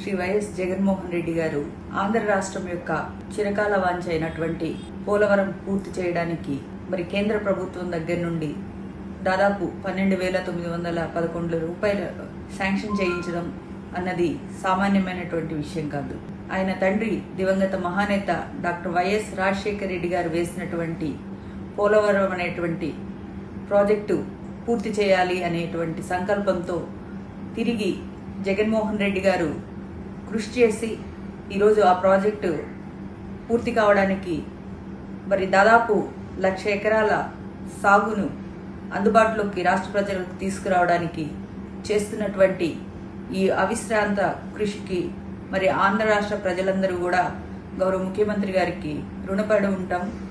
Shri YS Jaganmohan Reddy గారు ఆంధ్ర రాష్ట్రం యొక్క చిరకాల వాంఛ అయినటువంటి పోలవరం పూర్తి చేయడానికి మరి కేంద్ర ప్రభుత్వం దగ్గర నుండి దాదాపు పన్నెండు వేల తొమ్మిది వందల పదకొండు రూపాయలు శాంక్షన్ చేయించడం అన్నది సామాన్యమైనటువంటి విషయం కాదు ఆయన తండ్రి దివంగత మహానేత డాక్టర్ వైఎస్ రాజశేఖర రెడ్డి గారు వేసినటువంటి పోలవరం అనేటువంటి ప్రాజెక్టు పూర్తి చేయాలి అనేటువంటి సంకల్పంతో తిరిగి జగన్మోహన్ రెడ్డి గారు కృషి చేసి ఈరోజు ఆ ప్రాజెక్టు పూర్తి కావడానికి మరి దాదాపు లక్ష ఎకరాల సాగును అందుబాటులోకి రాష్ట్ర ప్రజలకు తీసుకురావడానికి చేస్తున్నటువంటి ఈ అవిశ్రాంత కృషికి మరి ఆంధ్ర రాష్ట్ర ప్రజలందరూ కూడా గౌరవ ముఖ్యమంత్రి గారికి రుణపడి ఉంటాం